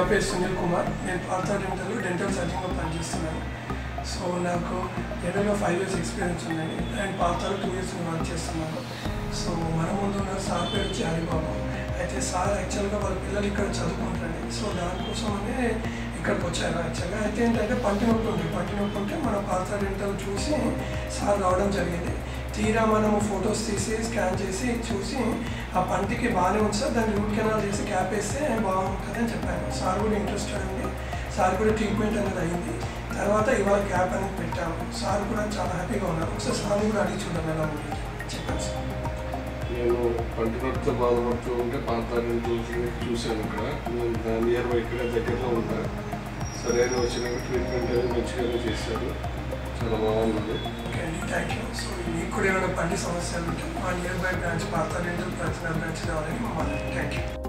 నా పేరు సునీల్ కుమార్ నేను పార్థ డెంటల్ డెంటల్ సర్జన్గా పనిచేస్తున్నాను సో నాకు డెంటల్లో ఫైవ్ ఇయర్స్ ఎక్స్పీరియన్స్ ఉందండి అండ్ పార్థలో టూ ఇయర్స్ వర్క్ చేస్తున్నాను సో మన ముందు ఉన్న సార్ పేరు వచ్చి హరిబాబు అయితే సార్ యాక్చువల్గా వాళ్ళ పిల్లలు ఇక్కడ చదువుకుంటారండి సో దానికోసమనే ఇక్కడికి వచ్చారు యాక్చువల్గా అయితే ఏంటంటే పంటి నొప్పి ఉంది పంటి నొప్పి ఉంటే మన పార్థ డెంటల్ చూసి సార్ రావడం జరిగింది తీరా మనము ఫొటోస్ తీసి స్కాన్ చేసి చూసి ఆ పంటికి బాగానే ఉంది సార్ దాన్ని రూట్ కెనాల్ చేసి క్యాప్ వేస్తే బాగుంటుంది అని చెప్పాను సార్ కూడా ఇంట్రెస్టెడ్ అండి సార్ కూడా ట్రీట్మెంట్ అనేది అయింది తర్వాత ఇవాళ క్యాప్ అనేది పెట్టాము సార్ కూడా చాలా హ్యాపీగా ఉన్నారు ఒకసారి సార్ని కూడా అడిగి చూద్దాం ఎలా ఉంది చెప్పండి సార్ నేను పంటి నొప్పితో బాధపడుతూ ఉంటే పాతాలను చూసి చూశాను ఇక్కడ నేను నియర్ బై ఇక్కడ దగ్గరలో ఉన్నా సరైన వచ్చిన ట్రీట్మెంట్ అనేది మంచిగానే చేశారు చాలా బాగున్నది ఓకే అండి థ్యాంక్ యూ సో మీకు కూడా ఏమైనా పంటి సమస్యలు ఉంటే మా నియర్ బై బ్రాంచ్ పాత డెంటల్ ప్రతిన బ్రాంచ్ రావాలని మమ్మల్ని థ్యాంక్ యూ